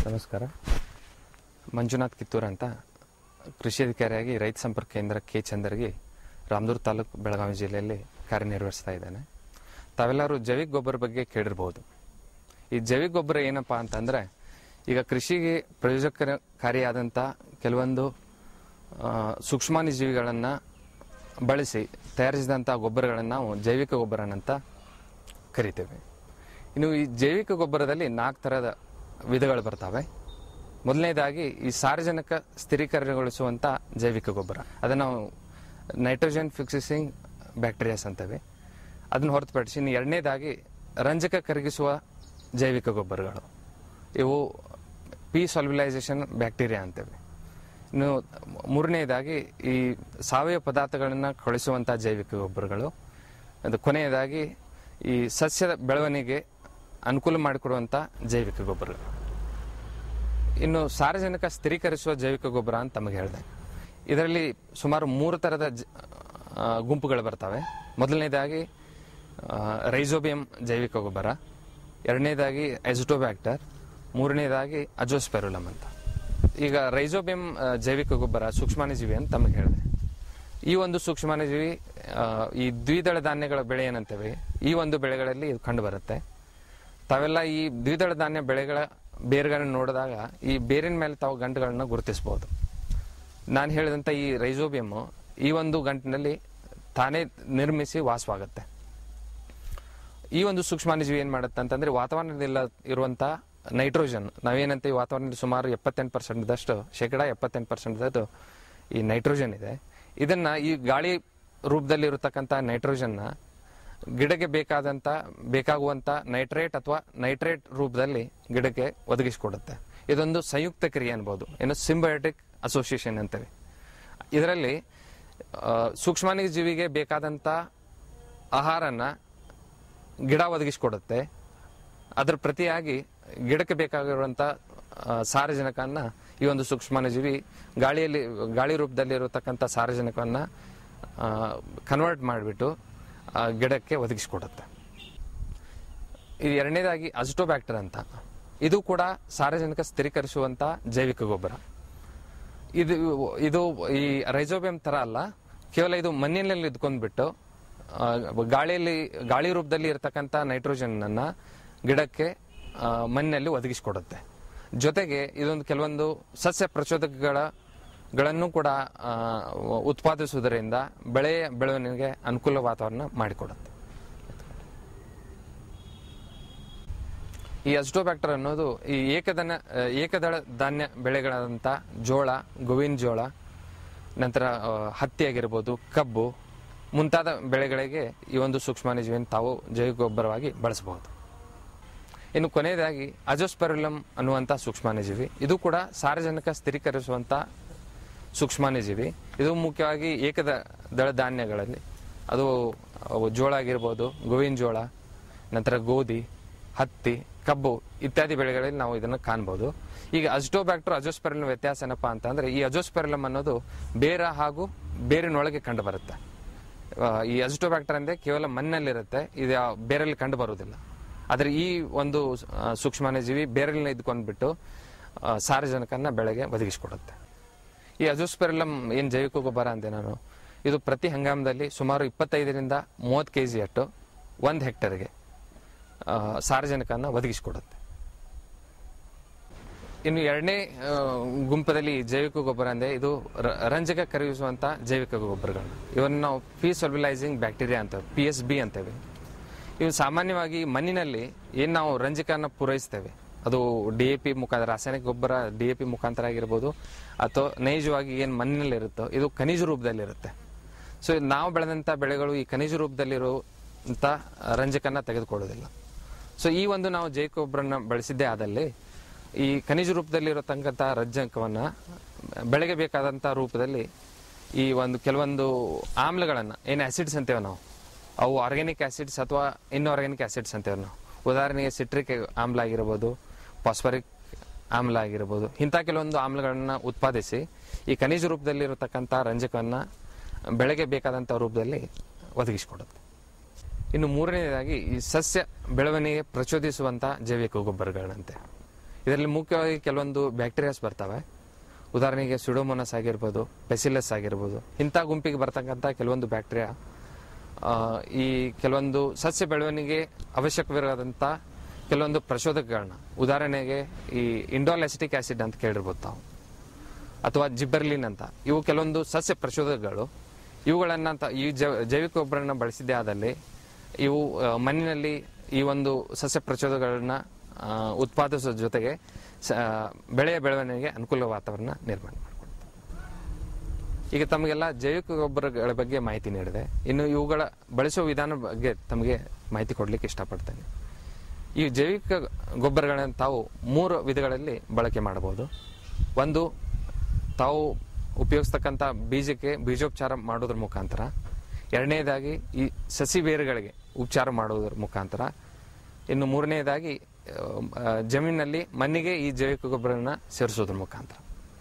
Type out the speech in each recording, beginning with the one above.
ನಮಸ್ಕಾರ ಮಂಜುನಾಥ್ ಕಿತ್ತೂರ್ ಅಂತ ಕೃಷಿ ಅಧಿಕಾರಿಯಾಗಿ ರೈತ ಸಂಪರ್ಕ ಕೇಂದ್ರ ಕೆ ಚಂದರ್ಗಿ ರಾಮದೂರ್ ತಾಲೂಕು ಬೆಳಗಾವಿ ಜಿಲ್ಲೆಯಲ್ಲಿ ಕಾರ್ಯನಿರ್ವಹಿಸ್ತಾ ಇದ್ದೇನೆ ತಾವೆಲ್ಲರೂ ಜೈವಿಕ ಗೊಬ್ಬರ ಬಗ್ಗೆ ಕೇಳಿರ್ಬೋದು ಈ ಜೈವಿಕ ಗೊಬ್ಬರ ಏನಪ್ಪ ಅಂತಂದ್ರೆ ಈಗ ಕೃಷಿಗೆ ಪ್ರಯೋಜನಕಾರಿಯಾದಂಥ ಕೆಲವೊಂದು ಆ, ಸೂಕ್ಷ್ಮಾಣುಜೀವಿಗಳನ್ನು ಬಳಸಿ ತಯಾರಿಸಿದಂಥ ಗೊಬ್ಬರಗಳನ್ನು ನಾವು ಜೈವಿಕ ಗೊಬ್ಬರ ಅಂತ ಕರಿತೇವೆ ಇನ್ನು ಈ ಜೈವಿಕ ಗೊಬ್ಬರದಲ್ಲಿ ನಾಲ್ಕು ಥರದ ವಿಧಗಳು ಬರ್ತವೆ ಮೊದಲನೇದಾಗಿ ಈ ಸಾರ್ವಜನಿಕ ಸ್ಥಿರೀಕರಣಗೊಳಿಸುವಂಥ ಜೈವಿಕ ಗೊಬ್ಬರ ಅದನ್ನು ನಾವು ನೈಟ್ರೋಜನ್ ಫಿಕ್ಸಿಸಿಂಗ್ ಬ್ಯಾಕ್ಟೀರಿಯಾಸ್ ಅಂತೇವೆ ಅದನ್ನು ಹೊರತುಪಡಿಸಿ ಇನ್ನು ಎರಡನೇದಾಗಿ ರಂಜಕ ಕರಗಿಸುವ ಜೈವಿಕ ಗೊಬ್ಬರಗಳು ಇವು ಪಿ ಸಾಲ್ಯುಲೈಸೇಷನ್ ಬ್ಯಾಕ್ಟೀರಿಯಾ ಅಂತೇವೆ ಇನ್ನು ಮೂರನೇದಾಗಿ ಈ ಸಾವಯವ ಪದಾರ್ಥಗಳನ್ನು ಕಳಿಸುವಂಥ ಜೈವಿಕ ಗೊಬ್ಬರಗಳು ಅದು ಕೊನೆಯದಾಗಿ ಈ ಸಸ್ಯದ ಬೆಳವಣಿಗೆ ಅನುಕೂಲ ಮಾಡಿಕೊಡುವಂಥ ಜೈವಿಕ ಗೊಬ್ಬರಗಳು ಇನ್ನು ಸಾರ್ವಜನಿಕ ಸ್ಥಿರೀಕರಿಸುವ ಜೈವಿಕ ಗೊಬ್ಬರ ಅಂತ ತಮಗೆ ಹೇಳಿದೆ ಇದರಲ್ಲಿ ಸುಮಾರು ಮೂರು ಥರದ ಜ- ಆ, ಗುಂಪುಗಳು ಬರ್ತವೆ ಮೊದಲನೇದಾಗಿ ರೈಸೋಬಿಯಂ ಜೈವಿಕ ಗೊಬ್ಬರ ಎರಡನೇದಾಗಿ ಎಜುಟೋಬ್ಯಾಕ್ಟರ್ ಮೂರನೇದಾಗಿ ಅಜೋಸ್ಪೆರುಲಮ್ ಅಂತ ಈಗ ರೈಸೋಬಿಯಂ ಆ, ಜೈವಿಕ ಗೊಬ್ಬರ ಸೂಕ್ಷ್ಮಾಣುಜೀವಿ ಅಂತ ತಮಗೆ ಹೇಳಿದೆ ಈ ಒಂದು ಸೂಕ್ಷ್ಮಾಣುಜೀವಿ ಆ, ಈ ದ್ವಿದಳ ಧಾನ್ಯಗಳ ಬೆಳೆ ಏನಂತೇವೆ ಈ ಒಂದು ಬೆಳೆಗಳಲ್ಲಿ ಇದು ಕಂಡು ಬರುತ್ತೆ ತಾವೆಲ್ಲ ಈ ದ್ವಿದಳ ಧಾನ್ಯ ಬೆಳೆಗಳ ಬೇರುಗಳನ್ನು ನೋಡಿದಾಗ ಈ ಬೇರಿನ ಮೇಲೆ ತಾವು ಗಂಟುಗಳನ್ನ ಗುರುತಿಸಬಹುದು ನಾನು ಹೇಳಿದಂಥ ಈ ರೈಸೋಬಿಯಮ್ ಈ ಒಂದು ಗಂಟಿನಲ್ಲಿ ತಾನೇ ನಿರ್ಮಿಸಿ ವಾಸವಾಗುತ್ತೆ ಈ ಒಂದು ಸೂಕ್ಷ್ಮಾಣುಜೀವಿ ಏನ್ ಮಾಡುತ್ತೆ ಅಂತಂದ್ರೆ ವಾತಾವರಣದಲ್ಲಿ ಇರುವಂತ ನೈಟ್ರೋಜನ್ ನಾವೇನಂತ ಈ ವಾತಾವರಣದಲ್ಲಿ ಸುಮಾರು ಎಪ್ಪತ್ತೆಂಟು ಪರ್ಸೆಂಟ್ದಷ್ಟು ಶೇಕಡ ಎಪ್ಪತ್ತೆಂಟು ಪರ್ಸೆಂಟ್ದದ್ದು ಈ ನೈಟ್ರೋಜನ್ ಇದೆ ಇದನ್ನ ಈ ಗಾಳಿ ರೂಪದಲ್ಲಿ ಇರತಕ್ಕಂಥ ನೈಟ್ರೋಜನ್ನ ಗಿಡಕ್ಕೆ ಬೇಕಾದಂತ ಬೇಕಾಗುವಂತ ನೈಟ್ರೇಟ್ ಅಥವಾ ನೈಟ್ರೇಟ್ ರೂಪದಲ್ಲಿ ಗಿಡಕ್ಕೆ ಒದಗಿಸಿಕೊಡುತ್ತೆ ಇದೊಂದು ಸಂಯುಕ್ತ ಕ್ರಿಯೆ ಅನ್ಬೋದು ಏನು ಸಿಂಬಯೋಟಿಕ್ ಅಸೋಸಿಯೇಷನ್ ಅಂತೇವೆ ಇದರಲ್ಲಿ ಆ, ಸೂಕ್ಷ್ಮಾಣು ಜೀವಿಗೆ ಬೇಕಾದಂತ ಆಹಾರನ ಗಿಡ ಒದಗಿಸಿಕೊಡುತ್ತೆ ಅದರ ಪ್ರತಿಯಾಗಿ ಗಿಡಕ್ಕೆ ಬೇಕಾಗಿರುವಂತ ಆ, ಸಾರಜನಕವನ್ನ ಈ ಒಂದು ಸೂಕ್ಷ್ಮಾಣುಜೀವಿ ಗಾಳಿಯಲ್ಲಿ ಗಾಳಿ ರೂಪದಲ್ಲಿ ಇರತಕ್ಕಂಥ ಸಾರಜನಕವನ್ನ ಕನ್ವರ್ಟ್ ಮಾಡಿಬಿಟ್ಟು ಗಿಡಕ್ಕೆ ಒದಗಿಸಿಕೊಡುತ್ತೆ ಇದು ಎರಡನೇದಾಗಿ ಅಜಿಟೋಬ್ಯಾಕ್ಟರ್ ಅಂತ ಇದು ಕೂಡ ಸಾರಜನಕ ಸ್ಥಿರೀಕರಿಸುವಂತ ಜೈವಿಕ ಗೊಬ್ಬರ ಇದು ಇದು ಈ ರೈಸೋಬಿಯಂ ತರ ಅಲ್ಲ ಕೇವಲ ಇದು ಮಣ್ಣಿನಲ್ಲಿ ಇದ್ಕೊಂಡ್ಬಿಟ್ಟು ಆ, ಗಾಳಿಯಲ್ಲಿ ಗಾಳಿ ರೂಪದಲ್ಲಿ ಇರತಕ್ಕಂತ ನೈಟ್ರೋಜನ್ ಅನ್ನ ಗಿಡಕ್ಕೆ ಆ, ಮಣ್ಣಿನಲ್ಲಿ ಒದಗಿಸಿಕೊಡುತ್ತೆ ಜೊತೆಗೆ ಇದೊಂದು ಕೆಲವೊಂದು ಸಸ್ಯ ಪ್ರಚೋದಕಗಳ ಗಳನ್ನು ಕೂಡ ಆ, ಉತ್ಪಾದಿಸುವುದರಿಂದ ಬೆಳೆಯ ಬೆಳವಣಿಗೆಗೆ ಅನುಕೂಲ ವಾತಾವರಣ ಮಾಡಿಕೊಡುತ್ತೆ ಈ ಅಸ್ಟೋಬ್ಯಾಕ್ಟರ್ ಅನ್ನೋದು ಈ ಏಕದನ ಆ, ಏಕದಳ ಧಾನ್ಯ ಬೆಳೆಗಳಾದಂಥ ಜೋಳ ಗೋವಿನ ಜೋಳ ನಂತರ ಆ, ಹತ್ತಿ ಆಗಿರ್ಬೋದು ಕಬ್ಬು ಮುಂತಾದ ಬೆಳೆಗಳಿಗೆ ಈ ಒಂದು ಸೂಕ್ಷ್ಮಾಣುಜೀವಿಯನ್ನು ತಾವು ಜೈವಿಕ ಗೊಬ್ಬರವಾಗಿ ಬಳಸಬಹುದು ಇನ್ನು ಕೊನೆಯದಾಗಿ ಅಜೋಸ್ಪೆರುಲಮ್ ಅನ್ನುವಂಥ ಸೂಕ್ಷ್ಮಾಣುಜೀವಿ ಇದು ಕೂಡ ಸಾರ್ವಜನಿಕ ಸ್ಥಿರೀಕರಿಸುವಂಥ ಸೂಕ್ಷ್ಮಾಣುಜೀವಿ ಇದು ಮುಖ್ಯವಾಗಿ ಏಕದ ದಳ ಧಾನ್ಯಗಳಲ್ಲಿ ಅದು ಅವು ಜೋಳ ಆಗಿರ್ಬೋದು ಗೋವಿನ ಜೋಳ ನಂತರ ಗೋಧಿ ಹತ್ತಿ ಕಬ್ಬು ಇತ್ಯಾದಿ ಬೆಳೆಗಳಲ್ಲಿ ನಾವು ಇದನ್ನು ಕಾಣಬಹುದು ಈಗ ಅಜಿಟೋಬ್ಯಾಕ್ಟರ್ ಅಜೋಸ್ಪೆರಲಮ್ ವ್ಯತ್ಯಾಸ ಏನಪ್ಪಾ ಅಂತಂದ್ರೆ ಈ ಅಜೋಸ್ಪೆರಲಮ್ ಅನ್ನೋದು ಬೇರ ಹಾಗೂ ಬೇರಿನೊಳಗೆ ಕಂಡು ಬರುತ್ತೆ ಆ, ಈ ಅಜಿಟೋಬ್ಯಾಕ್ಟರ್ ಅಂದ್ರೆ ಕೇವಲ ಮಣ್ಣಲ್ಲಿರುತ್ತೆ ಇದು ಯಾವ- ಬೇರಲ್ಲಿ ಕಂಡು ಬರುವುದಿಲ್ಲ ಆದ್ರೆ ಈ ಒಂದು ಆ, ಸೂಕ್ಷ್ಮಾಣುಜೀವಿ ಬೇರಲ್ಲಿ ಇದ್ಕೊಂಡ್ಬಿಟ್ಟು ಆ, ಸಾರಜನಕನ್ನ ಬೆಳೆಗೆ ಒದಗಿಸಿಕೊಡುತ್ತೆ ಈ ಅಜೋಸ್ಪೆರಲಮ್ ಏನ್ ಜೈವಿಕ ಗೊಬ್ಬರ ಅಂದೆ ನಾನು ಇದು ಪ್ರತಿ ಹಂಗಾಮದಲ್ಲಿ ಸುಮಾರು ಇಪ್ಪತ್ತೈದರಿಂದ ಮೂವತ್ತು ಕೆ ಜಿಯಟ್ಟು ಒಂದು ಹೆಕ್ಟರ್ಗೆ ಆ, ಸಾರಜನಕನ್ನ ಒದಗಿಸಿಕೊಡುತ್ತೆ ಇನ್ನು ಎರಡನೇ ಆ, ಗುಂಪದಲ್ಲಿ ಜೈವಿಕ ಗೊಬ್ಬರ ಅಂದ್ರೆ ಇದು ರ- ರಂಜಕ ಕರಗಿಸುವಂತ ಜೈವಿಕ ಗೊಬ್ಬರಗಳು ಇವನ್ನ ನಾವು ಪಿ ಸೊಲ್ಬಿಲೈಸಿಂಗ್ ಬ್ಯಾಕ್ಟೀರಿಯಾ ಅಂತ ಪಿ ಎಸ್ ಬಿ ಅಂತೇವೆ ಇವು ಸಾಮಾನ್ಯವಾಗಿ ಮಣ್ಣಿನಲ್ಲಿ ಏನ್ ನಾವು ರಂಜಕನ ಪೂರೈಸ್ತೇವೆ ಅದು ಡಿ ಎ ಪಿ ಮುಖಾಂತರ ರಾಸಾಯನಿಕ ಗೊಬ್ಬರ ಡಿ ಎ ಪಿ ಮುಖಾಂತರ ಆಗಿರ್ಬೋದು ಅಥವಾ ನೈಜವಾಗಿ ಏನ್ ಮಣ್ಣಿನಲ್ಲಿ ಇರುತ್ತೋ ಇದು ಖನಿಜ ರೂಪದಲ್ಲಿರುತ್ತೆ ಸೊ ನಾವು ಬೆಳೆದಂತ ಬೆಳೆಗಳು ಈ ಖನಿಜ ರೂಪದಲ್ಲಿರುವಂತ ರಂಜಕನ್ನ ತೆಗೆದುಕೊಳ್ಳೋದಿಲ್ಲ ಸೊ ಈ ಒಂದು ನಾವು ಜೈವಿಕ ಗೊಬ್ಬರನ ಬಳಸಿದ್ದೇ ಆದಲ್ಲಿ ಈ ಖನಿಜ ರೂಪದಲ್ಲಿರತಕ್ಕಂಥ ರಂಜಕವನ್ನ ಬೆಳೆಗೆ ಬೇಕಾದಂತ ರೂಪದಲ್ಲಿ ಈ ಒಂದು ಕೆಲವೊಂದು ಆಮ್ಲಗಳನ್ನ ಏನು ಆಸಿಡ್ಸ್ ಅಂತೇವೆ ನಾವು ಅವು ಆರ್ಗ್ಯಾನಿಕ್ ಆಸಿಡ್ಸ್ ಅಥವಾ ಇನ್ಆರ್ಗ್ಯಾನಿಕ್ ಆಸಿಡ್ಸ್ ಅಂತೇವೆ ನಾವು ಉದಾಹರಣೆಗೆ ಸಿಟ್ರಿಕ್ ಆಮ್ಲ ಆಗಿರ್ಬೋದು ಫಾಸ್ಫರಿಕ್ ಆಮ್ಲ ಆಗಿರ್ಬೋದು ಇಂಥ ಕೆಲವೊಂದು ಆಮ್ಲಗಳನ್ನ ಉತ್ಪಾದಿಸಿ ಈ ಖನಿಜ ರೂಪದಲ್ಲಿರತಕ್ಕಂಥ ರಂಜಕವನ್ನ ಬೆಳೆಗೆ ಬೇಕಾದಂಥ ರೂಪದಲ್ಲಿ ಒದಗಿಸಿಕೊಡುತ್ತೆ ಇನ್ನು ಮೂರನೇದಾಗಿ ಈ ಸಸ್ಯ ಬೆಳವಣಿಗೆ ಪ್ರಚೋದಿಸುವಂತ ಜೈವಿಕ ಗೊಬ್ಬರಗಳಂತೆ ಇದರಲ್ಲಿ ಮುಖ್ಯವಾಗಿ ಕೆಲವೊಂದು ಬ್ಯಾಕ್ಟೀರಿಯಾಸ್ ಬರ್ತವೆ ಉದಾಹರಣೆಗೆ ಸುಡೋಮೋನಸ್ ಆಗಿರ್ಬೋದು ಪೆಸಿಲಸ್ ಆಗಿರ್ಬೋದು ಇಂಥ ಗುಂಪಿಗೆ ಬರ್ತಕ್ಕಂಥ ಕೆಲವೊಂದು ಬ್ಯಾಕ್ಟೀರಿಯಾ ಆ, ಈ ಕೆಲವೊಂದು ಸಸ್ಯ ಬೆಳವಣಿಗೆ ಅವಶ್ಯಕವಿರೋದಂಥ ಕೆಲವೊಂದು ಪ್ರಚೋದಕಗಳನ್ನ ಉದಾಹರಣೆಗೆ ಈ ಇಂಡೋಲೆಸಿಟಿಕ್ ಆಸಿಡ್ ಅಂತ ಕೇಳಿರ್ಬೋದು ತಾವು ಅಥವಾ ಜಿಬ್ಬರ್ಲಿನ್ ಅಂತ ಇವು ಕೆಲವೊಂದು ಸಸ್ಯ ಪ್ರಚೋದಕಗಳು ಇವುಗಳನ್ನ ತ- ಈ ಜೈ- ಜೈವಿಕ ಗೊಬ್ಬರನ ಬಳಸಿದ್ದೇ ಆದಲ್ಲಿ ಇವು ಆ, ಮಣ್ಣಿನಲ್ಲಿ ಈ ಒಂದು ಸಸ್ಯ ಪ್ರಚೋದಕಗಳನ್ನ ಆ, ಉತ್ಪಾದಿಸೋ ಜೊತೆಗೆ ಸ- ಬೆಳೆಯ ಬೆಳವಣಿಗೆಗೆ ಅನುಕೂಲ ವಾತಾವರಣ ನಿರ್ಮಾಣ ಮಾಡಿಕೊಡ್ತವೆ ಈಗ ತಮಗೆಲ್ಲ ಜೈವಿಕ ಗೊಬ್ಬರಗಳ ಬಗ್ಗೆ ಮಾಹಿತಿ ನೀಡಿದೆ ಇನ್ನು ಇವುಗಳ ಬಳಸುವ ವಿಧಾನ ಬಗ್ಗೆ ತಮಗೆ ಮಾಹಿತಿ ಕೊಡ್ಲಿಕ್ಕೆ ಇಷ್ಟಪಡ್ತೇನೆ ಈ ಜೈವಿಕ ಗೊಬ್ಬರಗಳನ್ನು ತಾವು ಮೂರು ವಿಧಗಳಲ್ಲಿ ಬಳಕೆ ಮಾಡಬಹುದು ಒಂದು ತಾವು ಉಪಯೋಗಿಸ್ತಕ್ಕಂಥ ಬೀಜಕ್ಕೆ ಬೀಜೋಪಚಾರ ಮಾಡೋದ್ರ ಮುಖಾಂತರ ಎರಡನೇದಾಗಿ ಈ ಸಸಿ ಬೇರುಗಳಿಗೆ ಉಪಚಾರ ಮಾಡೋದ್ರ ಮುಖಾಂತರ ಇನ್ನು ಮೂರನೇದಾಗಿ ಆ, ಜಮೀನಿನಲ್ಲಿ ಮಣ್ಣಿಗೆ ಈ ಜೈವಿಕ ಗೊಬ್ಬರನ ಸೇರಿಸೋದ್ರ ಮುಖಾಂತರ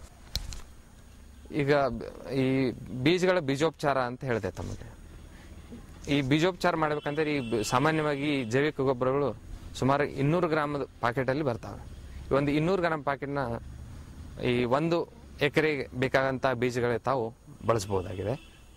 ಈಗ ಬ- ಈ ಬೀಜಗಳ ಬೀಜೋಪಚಾರ ಅಂತ ಹೇಳಿದೆ ತಮಗೆ ಈ ಬೀಜೋಪಚಾರ ಮಾಡ್ಬೇಕಂದ್ರೆ ಈ ಬ- ಸಾಮಾನ್ಯವಾಗಿ ಈ ಜೈವಿಕ ಗೊಬ್ಬರಗಳು ಸುಮಾರು ಇನ್ನೂರು ಗ್ರಾಮದ ಪಾಕೆಟಲ್ಲಿ ಬರ್ತಾವೆ ಈ ಒಂದು ಇನ್ನೂರು ಗ್ರಾಮ್ ಪಾಕೆಟ್ನ ಈ ಒಂದು ಎಕರೆಗೆ ಬೇಕಾದಂಥ ಬೀಜಗಳೇ ತಾವು ಬಳಸ್ಬೋದಾಗಿದೆ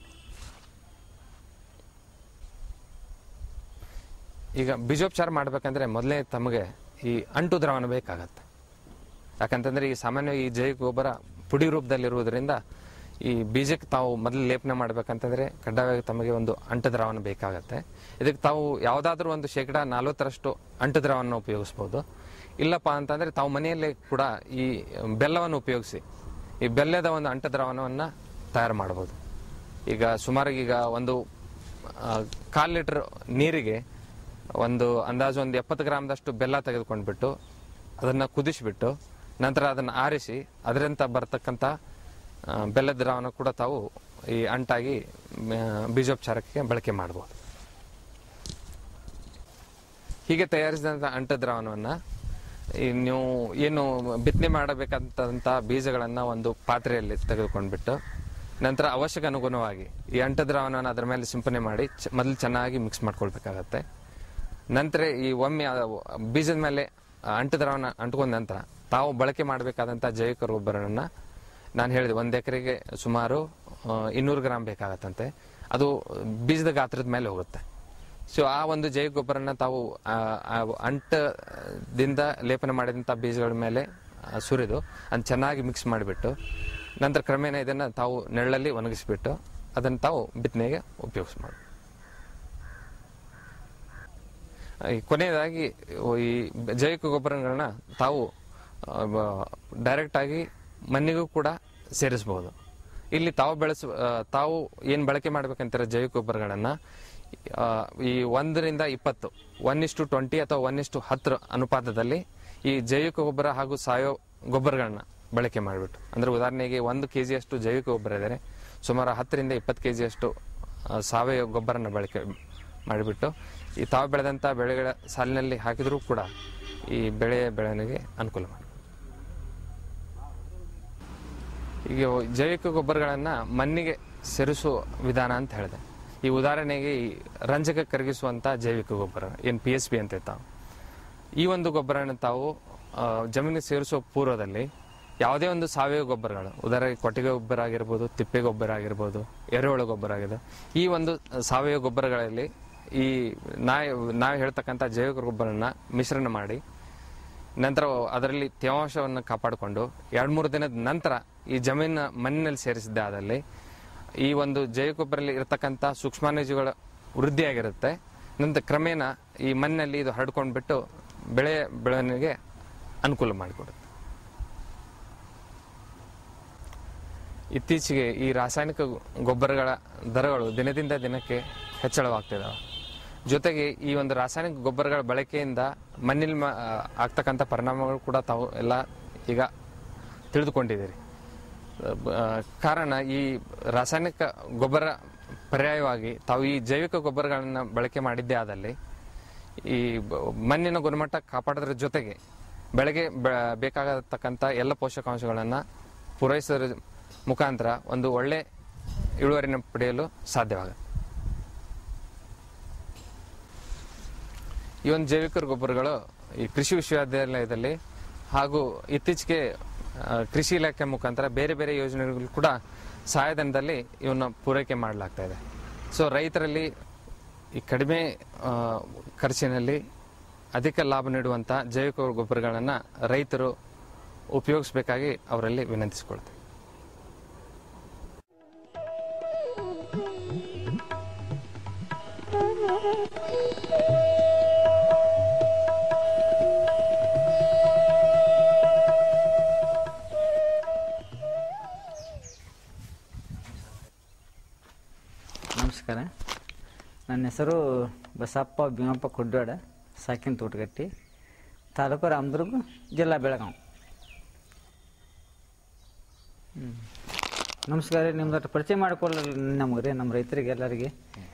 ಈಗ ಬೀಜೋಪಚಾರ ಮಾಡ್ಬೇಕಂದ್ರೆ ಮೊದಲೇ ತಮಗೆ ಈ ಅಂಟು ದ್ರಾವಣ ಬೇಕಾಗತ್ತೆ ಯಾಕಂತಂದ್ರೆ ಈ ಸಾಮಾನ್ಯವಾಗಿ ಈ ಜೈವಿಕ ಗೊಬ್ಬರ ಪುಡಿ ರೂಪದಲ್ಲಿರುವುದರಿಂದ ಈ ಬೀಜಕ್ಕೆ ತಾವು ಮೊದಲು ಲೇಪನ ಮಾಡ್ಬೇಕಂತಂದ್ರೆ ಕಡ್ಡಾಯವಾಗಿ ತಮಗೆ ಒಂದು ಅಂಟು ದ್ರಾವಣ ಬೇಕಾಗತ್ತೆ ಇದಕ್ಕೆ ತಾವು ಯಾವುದಾದ್ರೂ ಒಂದು ಶೇಕಡ ನಲ್ವತ್ತರಷ್ಟು ಅಂಟು ದ್ರಾವಣ ಉಪಯೋಗಿಸ್ಬೋದು ಇಲ್ಲಪ್ಪ ಅಂತಂದ್ರೆ ತಾವು ಮನೆಯಲ್ಲೇ ಕೂಡ ಈ ಬೆಲ್ಲವನ್ನು ಉಪಯೋಗಿಸಿ ಈ ಬೆಲ್ಲದ ಒಂದು ಅಂಟು ದ್ರಾವಣವನ್ನು ತಯಾರು ಮಾಡ್ಬೋದು ಈಗ ಸುಮಾರು ಈಗ ಒಂದು ಆ, ಕಾಲ್ ಲೀಟರ್ ನೀರಿಗೆ ಒಂದು ಅಂದಾಜು ಒಂದು ಎಪ್ಪತ್ತು ಗ್ರಾಮ್ದಷ್ಟು ಬೆಲ್ಲ ತೆಗೆದುಕೊಂಡ್ಬಿಟ್ಟು ಅದನ್ನು ಕುದಿಸಿಬಿಟ್ಟು ನಂತರ ಅದನ್ನು ಆರಿಸಿ ಅದರಿಂದ ಬರ್ತಕ್ಕಂಥ ಆ, ಬೆಲ್ಲದ ದ್ರಾವಣ ಕೂಡ ತಾವು ಈ ಅಂಟಾಗಿ ಆ, ಬೀಜೋಪಚಾರಕ್ಕೆ ಬಳಕೆ ಮಾಡ್ಬೋದು ಹೀಗೆ ತಯಾರಿಸಿದಂಥ ಅಂಟ ದ್ರಾವಣವನ್ನು ಈ ನೀವು ಏನು ಬಿತ್ತನೆ ಮಾಡಬೇಕಂತಂಥ ಬೀಜಗಳನ್ನು ಒಂದು ಪಾತ್ರೆಯಲ್ಲಿ ತೆಗೆದುಕೊಂಡ್ಬಿಟ್ಟು ನಂತರ ಅವಶ್ಯಕ ಅನುಗುಣವಾಗಿ ಈ ಅಂಟ ದ್ರಾವಣವನ್ನು ಅದರ ಮೇಲೆ ಸಿಂಪನೆ ಮಾಡಿ ಚ- ಮೊದಲು ಚೆನ್ನಾಗಿ ಮಿಕ್ಸ್ ಮಾಡ್ಕೊಳ್ಬೇಕಾಗತ್ತೆ ನಂತರ ಈ ಒಮ್ಮೆ ಆ ಬೀಜದ ಮೇಲೆ ಆ ಅಂಟು ದ್ರಾವಣ ಅಂಟ್ಕೊಂಡ ನಂತರ ತಾವು ಬಳಕೆ ಮಾಡಬೇಕಾದಂಥ ಜೈವಿಕ ಗೊಬ್ಬರವನ್ನು ನಾನು ಹೇಳಿದೆ ಒಂದು ಎಕರೆಗೆ ಸುಮಾರು ಆ, ಇನ್ನೂರು ಗ್ರಾಮ್ ಬೇಕಾಗತ್ತಂತೆ ಅದು ಬೀಜದ ಗಾತ್ರದ ಮೇಲೆ ಹೋಗುತ್ತೆ ಸೊ ಆ ಒಂದು ಜೈವಿಕ ಗೊಬ್ಬರನ ತಾವು ಆ, ಆ ಅಂಟದಿಂದ ಲೇಪನ ಮಾಡಿದಂಥ ಬೀಜಗಳ ಮೇಲೆ ಆ, ಸುರಿದು ಅದನ್ನ ಚೆನ್ನಾಗಿ ಮಿಕ್ಸ್ ಮಾಡಿಬಿಟ್ಟು ನಂತರ ಕ್ರಮೇಣ ಇದನ್ನು ತಾವು ನೆರಳಲ್ಲಿ ಒಣಗಿಸಿಬಿಟ್ಟು ಅದನ್ನು ತಾವು ಬಿತ್ತನೆಗೆ ಉಪಯೋಗಿಸ್ ಮಾಡಿ ಈ ಕೊನೆಯದಾಗಿ ಈ ಜೈವಿಕ ಗೊಬ್ಬರಗಳನ್ನ ತಾವು ಡೈರೆಕ್ಟ್ ಆಗಿ ಮಣ್ಣಿಗೂ ಕೂಡ ಸೇರಿಸಬಹುದು ಇಲ್ಲಿ ತಾವು ಬೆಳೆಸ ಆ, ತಾವು ಏನು ಬಳಕೆ ಮಾಡ್ಬೇಕಂತಾರೆ ಜೈವಿಕ ಗೊಬ್ಬರಗಳನ್ನ ಆ, ಈ ಒಂದರಿಂದ ಇಪ್ಪತ್ತು ಒನ್ ಇಷ್ಟು ಟ್ವೆಂಟಿ ಅಥವಾ ಒನ್ ಇಷ್ಟು ಹತ್ತರ ಅನುಪಾತದಲ್ಲಿ ಈ ಜೈವಿಕ ಗೊಬ್ಬರ ಹಾಗೂ ಸಾವಯವ ಗೊಬ್ಬರಗಳನ್ನ ಬಳಕೆ ಮಾಡಿಬಿಟ್ಟು ಅಂದ್ರೆ ಉದಾಹರಣೆಗೆ ಒಂದು ಕೆ ಜಿಯಷ್ಟು ಜೈವಿಕ ಗೊಬ್ಬರ ಇದ್ದರೆ ಸುಮಾರು ಹತ್ತರಿಂದ ಇಪ್ಪತ್ತು ಕೆ ಜಿಯಷ್ಟು ಸಾವಯವ ಗೊಬ್ಬರನ ಬಳಕೆ ಮಾಡಿಬಿಟ್ಟು ಈ ತಾವು ಬೆಳೆದಂಥ ಬೆಳೆಗಳ ಸಾಲಿನಲ್ಲಿ ಹಾಕಿದರೂ ಕೂಡ ಈ ಬೆಳೆಯ ಬೆಳವಣಿಗೆ ಅನುಕೂಲ ಮಾಡಿ ಈಗ ಜೈವಿಕ ಗೊಬ್ಬರಗಳನ್ನು ಮಣ್ಣಿಗೆ ಸೇರಿಸುವ ವಿಧಾನ ಅಂತ ಹೇಳಿದೆ ಈ ಉದಾಹರಣೆಗೆ ಈ ರಂಜಕ ಕರಗಿಸುವಂಥ ಜೈವಿಕ ಗೊಬ್ಬರ ಏನು ಪಿ ಎಸ್ ಪಿ ಅಂತ ತಾವು ಈ ಒಂದು ಗೊಬ್ಬರನ ತಾವು ಆ, ಜಮೀನಿಗೆ ಸೇರಿಸುವ ಪೂರ್ವದಲ್ಲಿ ಯಾವುದೇ ಒಂದು ಸಾವಯವ ಗೊಬ್ಬರಗಳು ಉದಾಹರಣೆಗೆ ಕೊಟ್ಟಿಗೆ ಗೊಬ್ಬರ ಆಗಿರ್ಬೋದು ತಿಪ್ಪೆ ಗೊಬ್ಬರ ಆಗಿರ್ಬೋದು ಎರೆಹುಳ ಗೊಬ್ಬರ ಆಗಿದೆ ಈ ಒಂದು ಸಾವಯವ ಗೊಬ್ಬರಗಳಲ್ಲಿ ಈ ನಾ ನಾವು ಹೇಳ್ತಕ್ಕಂಥ ಜೈವಿಕ ಗೊಬ್ಬರನ ಮಿಶ್ರಣ ಮಾಡಿ ನಂತರ ಅದರಲ್ಲಿ ತೇವಾಂಶವನ್ನು ಕಾಪಾಡಿಕೊಂಡು ಎರಡು ಮೂರು ದಿನದ ನಂತರ ಈ ಜಮೀನ ಮಣ್ಣಿನಲ್ಲಿ ಸೇರಿಸಿದ್ದೆ ಆದಲ್ಲಿ ಈ ಒಂದು ಜೈವಿಕ ಗೊಬ್ಬರಲ್ಲಿ ಇರತಕ್ಕಂಥ ಸೂಕ್ಷ್ಮಾಣುಜೀವಿಗಳ ವೃದ್ಧಿಯಾಗಿರುತ್ತೆ ನಂತರ ಕ್ರಮೇಣ ಈ ಮಣ್ಣಲ್ಲಿ ಇದು ಹರಡ್ಕೊಂಡ್ಬಿಟ್ಟು ಬೆಳೆ ಬೆಳವಣಿಗೆ ಅನುಕೂಲ ಮಾಡಿಕೊಡುತ್ತೆ ಇತ್ತೀಚೆಗೆ ಈ ರಾಸಾಯನಿಕ ಗೊಬ್ಬರಗಳ ದರಗಳು ದಿನದಿಂದ ದಿನಕ್ಕೆ ಹೆಚ್ಚಳವಾಗ್ತಿದ್ದಾವೆ ಜೊತೆಗೆ ಈ ಒಂದು ರಾಸಾಯನಿಕ ಗೊಬ್ಬರಗಳ ಬಳಕೆಯಿಂದ ಮಣ್ಣಿನ ಮ- ಆ, ಆಗ್ತಕ್ಕಂಥ ಪರಿಣಾಮಗಳು ಕೂಡ ತಾವು ಎಲ್ಲ ಈಗ ತಿಳಿದುಕೊಂಡಿದ್ದೀರಿ ಆ, ಕಾರಣ ಈ ರಾಸಾಯನಿಕ ಗೊಬ್ಬರ ಪರ್ಯಾಯವಾಗಿ ತಾವು ಈ ಜೈವಿಕ ಗೊಬ್ಬರಗಳನ್ನು ಬಳಕೆ ಮಾಡಿದ್ದೇ ಆದಲ್ಲಿ ಈ ಬ- ಮಣ್ಣಿನ ಗುಣಮಟ್ಟ ಕಾಪಾಡೋದ್ರ ಜೊತೆಗೆ ಬೆಳೆಗೆ ಬೆ- ಬೇಕಾಗತಕ್ಕಂಥ ಎಲ್ಲ ಪೋಷಕಾಂಶಗಳನ್ನು ಪೂರೈಸೋದ್ರ ಮುಖಾಂತರ ಒಂದು ಒಳ್ಳೆ ಇಳುವರಿನ ಪಡೆಯಲು ಸಾಧ್ಯವಾಗುತ್ತೆ ಈ ಒಂದು ಜೈವಿಕ ಗೊಬ್ಬರಗಳು ಈ ಕೃಷಿ ವಿಶ್ವವಿದ್ಯಾಲಯದಲ್ಲಿ ಹಾಗೂ ಇತ್ತೀಚೆಗೆ ಆ, ಕೃಷಿ ಇಲಾಖೆ ಮುಖಾಂತರ ಬೇರೆ ಬೇರೆ ಯೋಜನೆಗಳು ಕೂಡ ಸಹಾಯಧನದಲ್ಲಿ ಇವನ್ನ ಪೂರೈಕೆ ಮಾಡಲಾಗ್ತಾ ಇದೆ ಸೊ ರೈತರಲ್ಲಿ ಈ ಕಡಿಮೆ ಆ, ಖರ್ಚಿನಲ್ಲಿ ಅಧಿಕ ಲಾಭ ನೀಡುವಂಥ ಜೈವಿಕ ಗೊಬ್ಬರಗಳನ್ನು ರೈತರು ಉಪಯೋಗಿಸಬೇಕಾಗಿ ಅವರಲ್ಲಿ ವಿನಂತಿಸಿಕೊಳ್ತೇವೆ ನಮಸ್ಕಾರ ನನ್ನ ಹೆಸರು ಬಸಪ್ಪ ಭೀಮಪ್ಪ ಕುಡ್ಡಾಡ ಸಾಕಿನ ತೋಟಗಟ್ಟಿ ತಾಲೂಕು ರಾಮದುರ್ಗ ಜಿಲ್ಲಾ ಬೆಳಗಾವಿ ಹ್ಮ್. ನಮಸ್ಕಾರ ರೀ ನಿಮ್ದು ಪರಿಚಯ ಮಾಡ್ಕೊಳ್ಳಲ್ಲ ನಮ್ಗೆ ರೀ ನಮ್ಮ ರೈತರಿಗೆ ಎಲ್ಲರಿಗೆ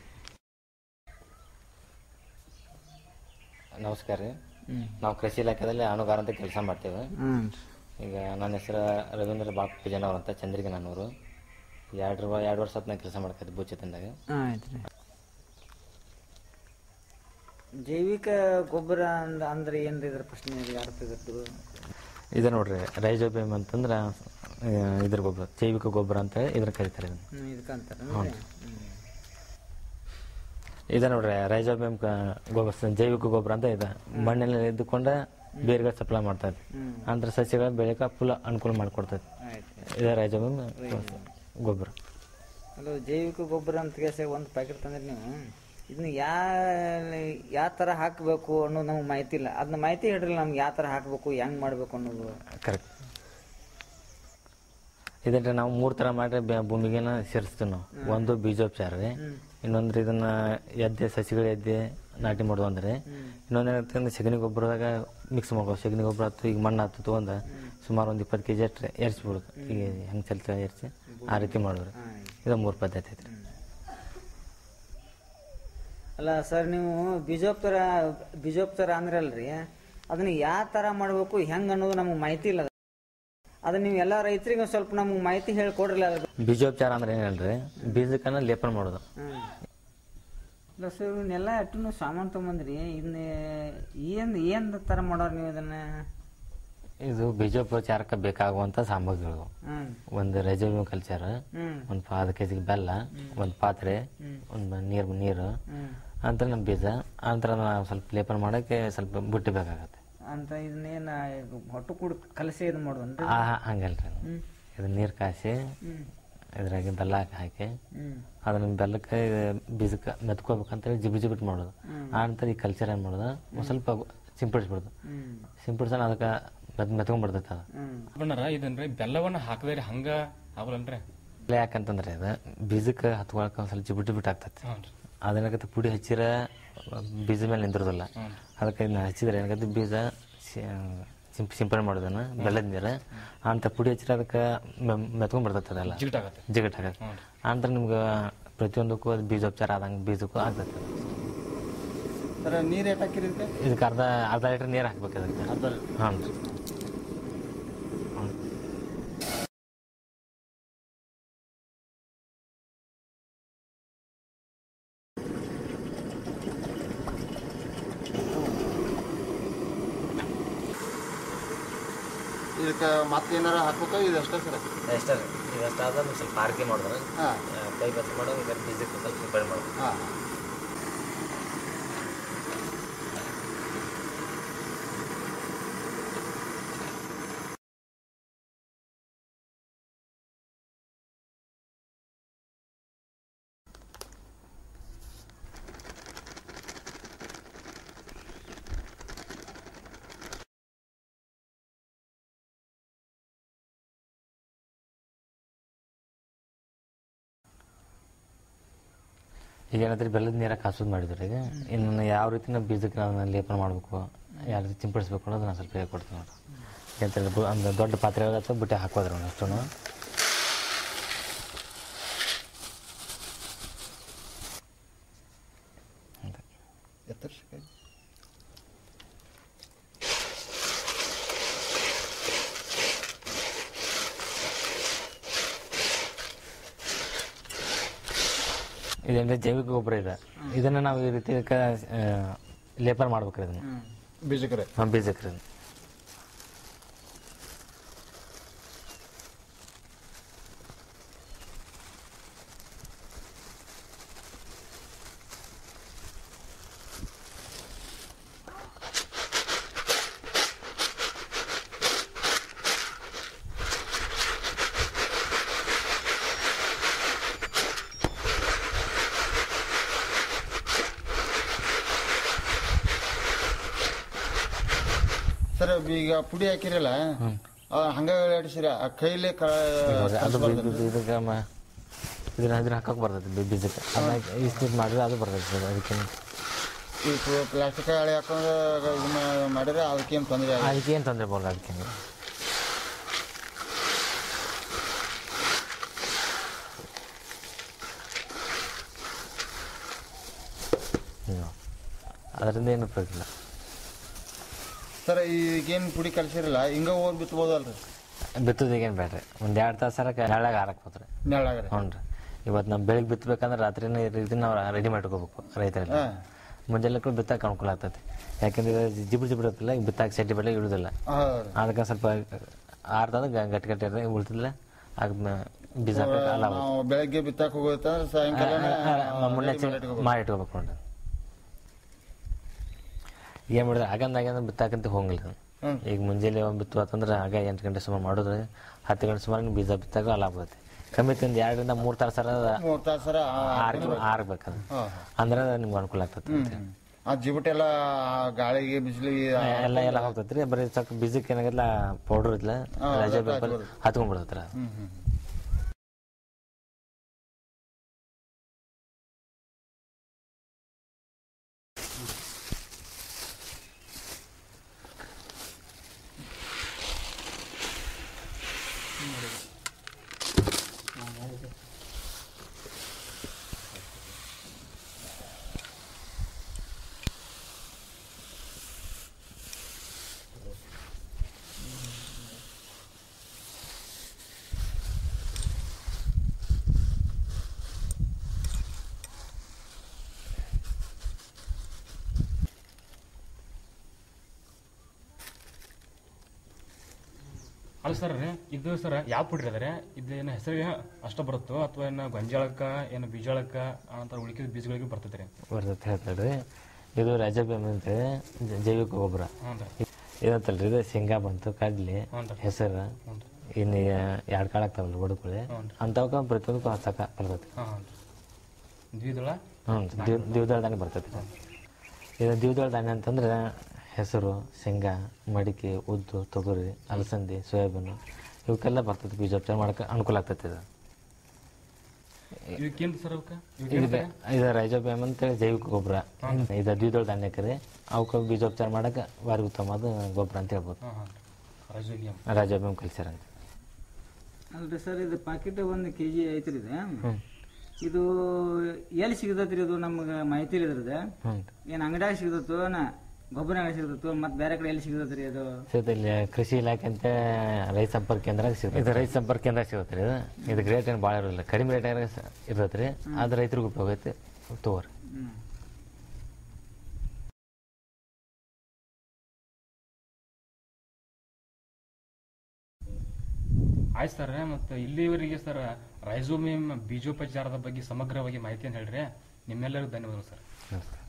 ನಮಸ್ಕಾರ ರೀ ಹ್ಞೂ ನಾವು ಕೃಷಿ ಇಲಾಖೆದಲ್ಲಿ ಹಣಗಾರ ಅಂತ ಕೆಲಸ ಮಾಡ್ತೇವೆ ಹ್ಞೂ ಈಗ ನನ್ನ ಹೆಸರು ರವೀಂದ್ರ ಬಾಕ್ ಪೂಜನವ್ರು ಅಂತ ಚಂದ್ರಿಗೆ ನಾನೂರು ಎರಡು ಎರಡು ವರ್ಷ ಆತ್ ನಾ ಕೆಲಸ ಮಾಡ್ಕೈತೆ ಭೂಚಿತಂದಾಗ ಆಯ್ತು ರೀ ಜೈವಿಕ ಗೊಬ್ಬರ ಅಂದ ಅಂದ್ರೆ ಏನು ರೀ ಇದ್ರ ಪ್ರಶ್ನೆ ಯಾರು ತೆಗೆದು ಇದು ನೋಡ್ರಿ ರೈಜೋಬಿಯಮ್ ಅಂತಂದ್ರೆ ಆ, ಇದ್ರ ಗೊಬ್ಬರ ಜೈವಿಕ ಗೊಬ್ಬರ ಅಂತ ಇದ್ರ ಕರೀತಾರೆ ಇದನ್ನ ಹ್ಞೂ ಇದಕ್ಕಂತಾರೆ ಇದೆ ನೋಡ್ರಿ ರೈಜೋಬಿಯಮ್ ಗೊಬ್ಬರ ಸ- ಜೈವಿಕ ಗೊಬ್ಬರ ಅಂತ ಇದೆ ಮಣ್ಣಿನಲ್ಲಿ ಇದ್ದುಕೊಂಡ ಬೇರ್ಗಳು ಸಪ್ಲೈ ಮಾಡ್ತದೆ ಹ್ಞೂ ಅಂದ್ರೆ ಸಸ್ಯಗಳ ಬೆಳೆಕ ಫುಲ್ ಅನುಕೂಲ ಮಾಡಿಕೊಡ್ತದೆ ಆಯ್ತು ಇದೆ ರೈಜೋಬಿಯಮ್ ಗೊಬ್ಬರ ಅಲ್ಲ ಜೈವಿಕ ಗೊಬ್ಬರ ಅಂತ ಕೇಸ ಒಂದು ಪ್ಯಾಕೆಟ್ ತಂದ್ರೆ ನೀವು ಇದನ್ನ ಯಾ ಯಾವ ಥರ ಹಾಕಬೇಕು ಅನ್ನೋದು ನಮ್ಗೆ ಮಾಹಿತಿ ಇಲ್ಲ ಅದನ್ನ ಮಾಹಿತಿ ಹೇಳ್ರಿ ನಮ್ಗೆ ಯಾವ ಥರ ಹಾಕಬೇಕು ಹೆಂಗ್ ಮಾಡಬೇಕು ಅನ್ನೋದು ಕರೆಕ್ಟ್ ಇದಂದ್ರೆ ನಾವು ಮೂರು ಥರ ಮಾಡಿ ಬೆ- ಭೂಮಿಗೆನ ಸೇರಿಸ್ತೀವಿ ನಾವು ಒಂದು ಬೀಜೋಪಚಾರ ರೀ ಇನ್ನೊಂದು ಇದನ್ನ ಎದ್ದೆ ಸಸಿಗಳು ಎದ್ದೆ ನಾಟಿ ಮಾಡೋದು ಅಂದ್ರೆ ಇನ್ನೊಂದು ಏನಾಗುತ್ತೆ ಅಂದ್ರೆ ಸಗಣಿ ಗೊಬ್ಬರದಾಗ ಮಿಕ್ಸ್ ಮಾಡ್ಬೋದು ಸಗಣಿ ಗೊಬ್ಬರ ಆಯ್ತು ಈಗ ಮಣ್ಣು ಆಯ್ತು ತೊಗೊಂಡು ಸುಮಾರು ಒಂದು ಇಪ್ಪತ್ತು ಕೆ ಜಿ ಅಷ್ಟು ಎರ್ಸ್ಬಿಡೋದು ಈಗ ಹೆಂಗೆ ಚಲ್ತ ಎರ್ಸಿ ಆ ರೀತಿ ಮಾಡಿದ್ರಿ ಇದು ಮೂರು ಪದ್ಧತಿ ಐತ್ರಿ ಅಲ್ಲ ಸರ್ ನೀವು ಬೀಜೋಪಚಾರ ಬೀಜೋಪಚಾರ ಅಂದ್ರಲ್ರಿ ಅದನ್ನ ಯಾವ ಥರ ಮಾಡಬೇಕು ಹೆಂಗ್ ಅನ್ನೋದು ನಮಗೆ ಮಾಹಿತಿ ಇಲ್ಲ ಅದನ್ನ ನೀವು ಎಲ್ಲ ರೈತರಿಗೆ ಒಂದ್ ಸ್ವಲ್ಪ ನಮ್ಗೆ ಮಾಹಿತಿ ಹೇಳ್ಕೊಡ್ರಲ್ಲ ಅದ್ರ ಬೀಜೋಪಚಾರ ಅಂದ್ರೆ ಏನಲ್ರಿ ಬೀಜಕ್ಕನ್ನ ಲೇಪನ ಮಾಡೋದು ಹ್ಮ್. ಇಲ್ಲ ಸರ್ ಇವನ್ನೆಲ್ಲ ಅಟ್ಟು ಸಾಮಾನು ತೊಗೊಂಬಂದ್ರಿ ಇದನ್ನ ಏನ್ ಏನ್ ತರ ಮಾಡೋರು ನೀವು ಇದನ್ನ ಇದು ಬೀಜೋಪಚಾರಕ್ಕೆ ಬೇಕಾಗುವಂಥ ಸಾಮಗ್ರಿಗಳು ಹ್ಮ್ ಒಂದು ರೆಜರ್ವ್ ಕಲ್ಚರ್ ಹ್ಮ್ ಒಂದು ಅರ್ಧ ಕೆ ಜಿಗೆ ಬೆಲ್ಲ ಒಂದು ಪಾತ್ರೆ ಒಂದು ನೀರು ನೀರು ಹ್ಮ್ ನಂತರ ನಮ್ಮ ಬೀಜ ನಂತರ ನಾವು ಸ್ವಲ್ಪ ಲೇಪನ ಮಾಡೋಕ್ಕೆ ಸ್ವಲ್ಪ ಬುಟ್ಟಿ ಬೇಕಾಗತ್ತೆ ಅಂತ ಇದನ್ನೇನ ಹೊಟ್ಟು ಕೂಡ ಕಲಸಿ ಇದು ಮಾಡೋದನ್ರಿ ಆ ಹಂಗಲ್ರಿ ಹ್ಮ್ ಇದು ನೀರು ಕಾಯಿಸಿ ಹ್ಮ್ ಇದ್ರಾಗ ಬೆಲ್ಲ ಹಾಕಿ ಹ್ಮ್ ಅದನ್ನ ಬೆಲ್ಲಕ್ಕೆ ಬೀಜಕ್ಕೆ ಮೆತ್ಕೋಬೇಕಂತೇಳಿ ಜಿಬಿ ಜಿಬಿಟ್ ಮಾಡೋದು ಆ ನಂತರ ಈ ಕಲ್ಚರ್ ಏನು ಮಾಡೋದು ಒಂದ್ ಸ್ವಲ್ಪ ಸಿಂಪಡಿಸ್ಬಿಡೋದು ಹ್ಮ್ ಸಿಂಪಡಿಸೋಣ ಅದಕ್ಕೆ ಮೆತ್ ಮೆತ್ಕೊಂಡ್ಬಿಡ್ತೈತೆ ಅದು ಹ್ಮ್ ಬಣ್ಣರ ಇದನ್ರಿ ಬೆಲ್ಲವನ್ನ ಹಾಕದೇ ಹಂಗ ಆಗಲ್ಲನ್ರಿ ಬೆಲ್ಲ ಯಾಕಂತಂದ್ರೆ ಇದು ಬೀಜಕ್ಕೆ ಹತ್ಕೊಳಕ್ಕೆ ಒಂದು ಸ್ವಲ್ಪ ಜಿಬಿಟ್ ಜಿಬಿಟ್ ಆಗ್ತೈತೆ ಹ್ಞೂ ಅದೇನಾಗತ್ತೆ ಪುಡಿ ಹಚ್ಚಿರ ಬೀಜ ಮೇಲೆ ನಿಂದಿರೋದಿಲ್ಲ ಅದಕ್ಕೆ ಇದನ್ನ ಹಚ್ಚಿದ್ರೆ ಏನಾಗತ್ತೆ ಬೀಜ ಸಿ- ಸಿಂಪ್ ಸಿಂಪಡಣೆ ಮಾಡೋದನ್ನ ಬೆಲ್ಲದ ನೀರು ಅಂತ ಪುಡಿ ಹಚ್ಚಿರ ಅದಕ್ಕೆ ಮೆತ್ಕೊಂಡ್ ಬರ್ತೈತೆ ಅದೆಲ್ಲ ಜಿಗಿಟ್ ಆಗತ್ತೆ ಜಿಗಟ್ ಆಗತ್ತೆ ಅಂದ್ರೆ ನಿಮ್ಗೆ ಪ್ರತಿಯೊಂದಕ್ಕೂ ಅದು ಬೀಜೋಪಚಾರ ಆದಂಗೆ ಬೀಜಕ್ಕೂ ಆಗ್ತೈತೆ ಸರ್ ನೀರು ಏಟ್ ಹಾಕಿರಿ ಇದಕ್ಕೆ ಇದಕ್ಕೆ ಅರ್ಧ ಅರ್ಧ ಲೀಟ್ರ್ ನೀರು ಹಾಕ್ಬೇಕು ಅದಕ್ಕೆ ಅರ್ಧ ಹಾಂ ರೀ ಇದಕ್ಕೆ ಮತ್ತೇನಾರ ಹಾಕ್ಬೇಕಾ ಇದು ಅಷ್ಟೇ ಸರ್ ಎಷ್ಟೇ ರೀ ಇದಷ್ಟು ಆದ್ರೆ ಸ್ವಲ್ಪ ಆರೈಕೆ ಮಾಡಿದ್ರೆ ಹಾಂ ಕೈ ಬಸ್ ಮಾಡೋ ಈಗ ಬೀಜಕ್ಕೆ ಸ್ವಲ್ಪ ಸಿಂಪಡಣೆ ಮಾಡೋದು ಹಾಂ ಈಗ ಏನಾದ್ರೂ ಬೆಲ್ಲದ ನೀರಾಗ ಕಾಸೋದು ಮಾಡಿದ್ರೆ ಈಗ ಇನ್ನು ಯಾವ ರೀತಿ ನಾವು ಬೀಜಕ್ಕೆ ನಾವು ಲೇಪನ ಮಾಡಬೇಕು ಯಾವ ರೀತಿ ಸಿಂಪಡಿಸ್ಬೇಕು ಅನ್ನೋದು ನಾನು ಸ್ವಲ್ಪ ಹೇಳ್ಕೊಡ್ತೀನಿ ನೋಡ್ರಿ ಯಾಕಂತೇಳಿ ಬು- ಒಂದು ದೊಡ್ಡ ಪಾತ್ರೆ ಅಥವಾ ಬುಟ್ಟಿ ಹಾಕೋದ್ರಿ ಅವ್ನು ಅಷ್ಟು ಎತ್ತರ ಕೈ ಇದೇನಿದೆ ಜೈವಿಕ ಗೊಬ್ಬರ ಇದೆ ಇದನ್ನು ನಾವು ಈ ರೀತಿ ಇದಕ್ಕೆ ಆ, ಲೇಪನ ಮಾಡ್ಬೇಕ್ರಿ ಇದನ್ನು ಬೀಜಕ್ರೆ ಹಾಂ ಬೀಜಕ್ಕೆ ರೀ ಈಗ ಪುಡಿ ಹಾಕಿರಲ್ಲ ಆ, ಹಂಗ ಅಡಿಸಿರ ಆ ಕೈಲೇ ಕ ನೋಡ್ರಿ, ಅದು ಕಲ್ಸ್ಬಾರ್ದು. ಬಿ- ಬಿ- ಇದಕ್ಕೆ ಮ- ಇದನ್ನ ಇದನ್ನ ಹಾಕಕ್ ಬರ್ತೈತಿ ಬಿ- ಬೀಜಕ್ಕೆ ಅದನ್ನ ಇಷ್ಟು ಮಾಡಿದ್ರೆ ಅದು ಬರ್ತೈತಿ ಸರ್ ಅದಕ್ಕೆ ಈ ಪ್ಲಾಸ್ಟಿಕ್ ಹಳೆ ಹಾಕೊಂಡು ಇದನ್ನ ಮಾಡಿದ್ರೆ ಅದಕ್ಕೇನು ತೊಂದರೆ ಆಗಲ್ಲ ಅದಕ್ಕೆ ಏನು ತೊಂದರೆ ಬರಲ್ಲ ಅದಕ್ಕೆ ಹ್ಮ್. ಅದರಿಂದ ಏನು ಉಪಯೋಗ ಇಲ್ಲ ಸರ್ ಈಗೇನು ಪುಡಿ ಕಲ್ಸಿರಲ್ಲ ಹಿಂಗ ಹೋಗಿ ಬಿತ್ಬೋದಲ್ರಿ ಬಿತ್ತೋದಿಗೇನು ಬೇಡ್ರಿ ಒಂದು ಎರಡು ತಾಸರ ನೆಳ್ಳಾಗ ಹಾರಕ್ಕೆ ಹೋತ್ರಿ ನೆಳ್ಳಾಗ್ರಿ ಹ್ಞೂ ರೀ ಇವತ್ತು ನಾವು ಬೆಳಿಗ್ಗೆ ಬಿತ್ತಬೇಕಂದ್ರೆ ರಾತ್ರಿನೇ ಇದನ್ನ ನಾವು ರೆಡಿ ಮಾಡ್ಕೋಬೇಕು ರೈತರೆಲ್ಲ ಹಾಂ ಮುಂಜಾನೆ ಕೂಡ ಬಿತ್ತಕ್ಕೆ ಅನುಕೂಲ ಆಗ್ತೈತಿ ಯಾಕಂದ್ರೆ ಇದು ಜಿಬು ಜಿಬು ಇರುತ್ತಲ್ಲ ಈಗ ಬಿತ್ತಾಕ ಸೆಡ್ಡಿ ಬೆಳೆ ಇಳುದಿಲ್ಲ ಹೌದು ಅದಕ್ಕೆ ಸ್ವಲ್ಪ ಆರ್ದಂದ್ರೆ ಗಟ್ಟಿ ಗಟ್ಟಿ ಇರ್ತದೆ ಉಳ್ತಿಲ್ಲ ಆಗ ಬೀಜ ಹಾಕಕ್ಕೆ ಅಲ್ಲ ಆಗೋದು. ನಾವು ಬೆಳಗ್ಗೆ ಬಿತ್ತಾಕ ಹೋಗುತ್ತಂದ್ರೆ ಸಾಯಂಕಾಲ ಆ, ಮುನ್ನೆ ಮಾಡಿ ಇಟ್ಕೋಬೇಕು ನೋಡ್ರಿ ಏನು ಮಾಡಿದ್ರೆ ಆಗಂದ ಆಗಂದ ಬಿತ್ತಾಕಂತ ಹೋಗಿಲ್ಲ ಇದು. ಹ್ಮ್. ಈಗ ಮುಂಜಾನೆ ಒಂದು ಬಿತ್ತು ಅಂತಂದ್ರೆ ಆಗ ಎಂಟು ಗಂಟೆ ಸುಮಾರು ಮಾಡಿದ್ರೆ ಹತ್ತು ಗಂಟೆ ಸುಮಾರು ಬೀಜ ಬಿತ್ತಾಗ ಅಲ್ಲ ಆಗ್ತೈತಿ ಕಮ್ಮಿ ಒಂದು ಎರಡರಿಂದ ಮೂರು ತಾಸು ಸರ ಮೂರು ತಾಸರ ಆರ್ ಆರ್ಬೇಕದು ಹಾಂ ಅಂದ್ರೆ ನಿಮ್ಗೆ ಅನುಕೂಲ ಆಗ್ತೈತಿ ಆ ಜಿಬಟ್ ಎಲ್ಲ ಗಾಳಿಗೆ ಬಿಸಿಲಿಗೆ ಎಲ್ಲ ಎಲ್ಲ ಹೋಗ್ತೈತ್ರಿ ಬರೀ ಸ್ವಲ್ಪ ಬೀಜಕ್ಕೆ ಏನಾಗಲ್ಲ ಪೌಡರ್ ಇದ್ಲ ಹಾ, ರಜೆ ಅದಕ್ಕೆ ಬೇಕಲ್ಲ ಹಚ್ಬೋದು. ಹತ್ಕೊಂಡ್ಬಿಡ್ತೈತ್ರ ಹ್ಮ್ ಹ್ಮ್ ಅಲ್ಲ ಸರ್ ಇದು ಸರ್ ಯಾವ ಪುಡಿ ಅದರೆ ಇದೇನು ಹೆಸರಿಗೆ ಅಷ್ಟ ಬರುತ್ತೋ ಅಥವಾ ಏನು ಗೊಂಜಾಳಕ್ಕ ಏನು ಬೀಜಾಳಕ್ಕ ಅಂತ ಉಳಿಕಿದ ಬೀಜಗಳಿಗೆ ಬರ್ತೈತೆ ರೀ ಬರ್ತೈತೆ ಹೇಳ್ತಾಳ್ರಿ ಇದು ರಜಬೆಮ್ ಅಂತೇಳಿ ಜ- ಜೈವಿಕ ಗೊಬ್ಬರ ಹ್ಞೂ ರೀ ಇದಂತಲ್ರಿ ಇದು ಶೇಂಗಾ ಬಂತು ಕಡ್ಲಿ ಹ್ಞೂ ರೀ ಹೆಸರು ಹ್ಞೂ ರೀ ಇನ್ನು ಎರಡು ಕಾಳು ಆಗ್ತಾವಲ್ಲ ಬಡುಕುಳಿ ಹ್ಞೂ ರೀ ಅಂಥವಕ್ಕೆ ಪ್ರತಿಯೊಂದಕ್ಕೂ ಹಚ್ಚಕ ಬರ್ತೈತಿ ಹಾಂ ಹಾಂ ರೀ ದ್ವಿದಳ ಹ್ಞೂ ದಿವ್ ದ್ವಿದಳ ಧಾನ್ಯ ಬರ್ತೈತಿ ಇದು ದ್ವಿದಳ ಧಾನ್ಯ ಅಂತಂದ್ರೆ ಹೆಸರು ಶೇಂಗಾ ಮಡಿಕೆ ಉದ್ದು ತೊಗರಿ ಅಲಸಂದಿ ಸೋಯಾಬೀನು ಇವಕ್ಕೆಲ್ಲ ಬರ್ತೈತಿ ಬೀಜೋಪಚಾರ ಮಾಡಕ್ಕೆ ಅನುಕೂಲ ಆಗ್ತೈತಿ ಇದು ಇವಕ್ಕೇನು ಸರ್ ಅವಕ್ಕೆ ಇದು ಇದು ರೈಜೋಬಿಯಮ್ ಅಂತೇಳಿ ಜೈವಿಕ ಗೊಬ್ಬರ ಇದು ದ್ವಿದಳ ಧಾನ್ಯಕ್ಕೆ ರೀ ಅವಕ್ಕೆ ಬೀಜೋಪಚಾರ ಮಾಡಕ್ಕೆ ಭಾರಿ ಉತ್ತಮವಾದ ಗೊಬ್ಬರ ಅಂತ ಹೇಳ್ಬೋದು ಹಾಂ ಹಾಂ ರಜೋಬಿಯಂ ರಾಜೋಬಿಯಮ್ ಕಲ್ಸ್ಯಾರ ಅಂತ ಅಲ್ರಿ ಸರ್ ಇದು ಪಾಕೆಟ್ ಒಂದು ಕೆ ಜಿ ಐತ್ರಿ ಇದು ಇದು ಎಲ್ಲಿ ಸಿಗತೈತ್ರಿ ಇದು ನಮ್ಗೆ ಮಾಹಿತಿ ಇದ್ರದ್ದು ಹ್ಞೂ ಏನು ಅಂಗಡಿಯಾಗ ಸಿಗತೈತೋ ನಾ ಗೊಬ್ಬರ ಅಂಗಡಿ ಸಿಗತೈತೋ ಮತ್ತೆ ಬೇರೆ ಕಡೆ ಎಲ್ಲಿ ಸಿಗತೈತ್ರಿ ಅದು ಸಿಗುತ್ತೆ ಇಲ್ಲಿ ಕೃಷಿ ಇಲಾಖೆ ಅಂತ ರೈತ ಸಂಪರ್ಕ ಕೇಂದ್ರ ಸಿಗುತ್ತೆ ಇದು ರೈತ ಸಂಪರ್ಕ ಕೇಂದ್ರ ಸಿಗುತ್ತೆ ರೀ ಇದು ಇದಕ್ಕೆ ರೇಟ್ ಏನು ಭಾಳ ಇರೋಲ್ಲ ಕಡಿಮೆ ರೇಟ್ ಇರ್ತೈತೆ ರೀ ಅದು ರೈತರಿಗೆ ಉಪಯೋಗ ಐತೆ ತಗೋರಿ ಹ್ಮ್ ಆಯ್ತು ಸರ್ ಮತ್ತು ಇಲ್ಲಿವರೆಗೆ ಸರ್ ರೈಸೋಮಿಯಂ ಬೀಜೋಪಚಾರದ ಬಗ್ಗೆ ಸಮಗ್ರವಾಗಿ ಮಾಹಿತಿಯನ್ನು ಹೇಳ್ರಿ ನಿಮ್ಮೆಲ್ಲರಿಗೂ ಧನ್ಯವಾದಗಳು ಸರ್ ನಮಸ್ಕಾರ